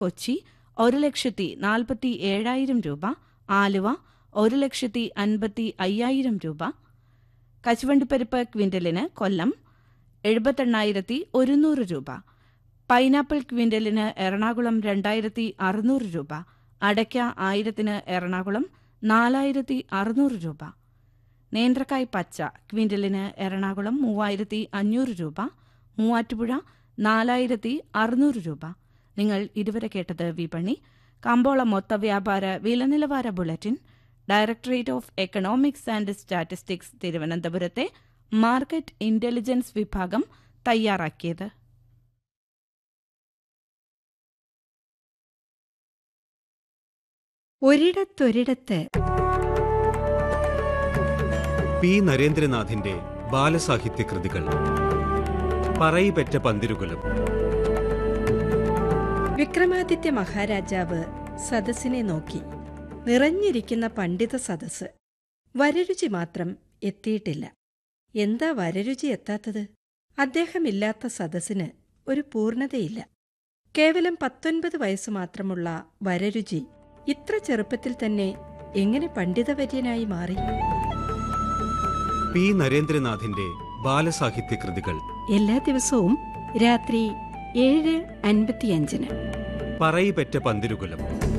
കൊച്ചി ഒരു ലക്ഷത്തി നാൽപ്പത്തി ഏഴായിരം രൂപ ആലുവ ഒരു ലക്ഷത്തി അൻപത്തി അയ്യായിരം രൂപ കശുവണ്ടിപ്പരിപ്പ് ക്വിൻ്റലിന് കൊല്ലം എഴുപത്തെണ്ണായിരത്തി ഒരുന്നൂറ് രൂപ പൈനാപ്പിൾ ക്വിൻ്റലിന് എറണാകുളം രണ്ടായിരത്തി അറുന്നൂറ് രൂപ അടയ്ക്ക ആയിരത്തിന് എറണാകുളം നാലായിരത്തി അറുന്നൂറ് രൂപ നേന്ത്രക്കായ് പച്ച ക്വിൻ്റലിന് എറണാകുളം മൂവായിരത്തി അഞ്ഞൂറ് രൂപ മൂവാറ്റുപുഴ നാലായിരത്തി അറുന്നൂറ് രൂപ നിങ്ങൾ ഇതുവരെ കേട്ടത് വിപണി കമ്പോള മൊത്ത വ്യാപാര വിലനിലവാര bulletin directorate of economics and statistics തിരുവനന്തപുരത്തെ മാർക്കറ്റ് ഇന്റലിജൻസ് വിഭാഗം തയ്യാറാക്കിയത് ഒരിടത്തൊരിടത്ത് പി നരേന്ദ്രനാഥിന്റെ ബാലസാഹിത്യ കൃതികൾ പറയിപെറ്റ പന്തിരുകുലം വിക്രമാദിത്യ മഹാരാജാവ് സദസ്സിനെ നോക്കി നിറഞ്ഞിരിക്കുന്ന പണ്ഡിത സദസ്സ് വരരുചി മാത്രം എത്തിയിട്ടില്ല എന്താ വരരുചി എത്താത്തത് അദ്ദേഹമില്ലാത്ത സദസ്സിന് ഒരു പൂർണ്ണതയില്ല കേവലം പത്തൊൻപത് വയസ്സ് മാത്രമുള്ള വരരുചി ഇത്ര ചെറുപ്പത്തിൽ തന്നെ എങ്ങനെ പണ്ഡിതവര്യനായി മാറി പി നരേന്ദ്രനാഥിന്റെ ബാലസാഹിത്യ കൃതികൾ എല്ലാ ദിവസവും രാത്രി ഏഴ് അൻപത്തിയഞ്ചിന് പറയിപെറ്റ പന്തിരുകുലം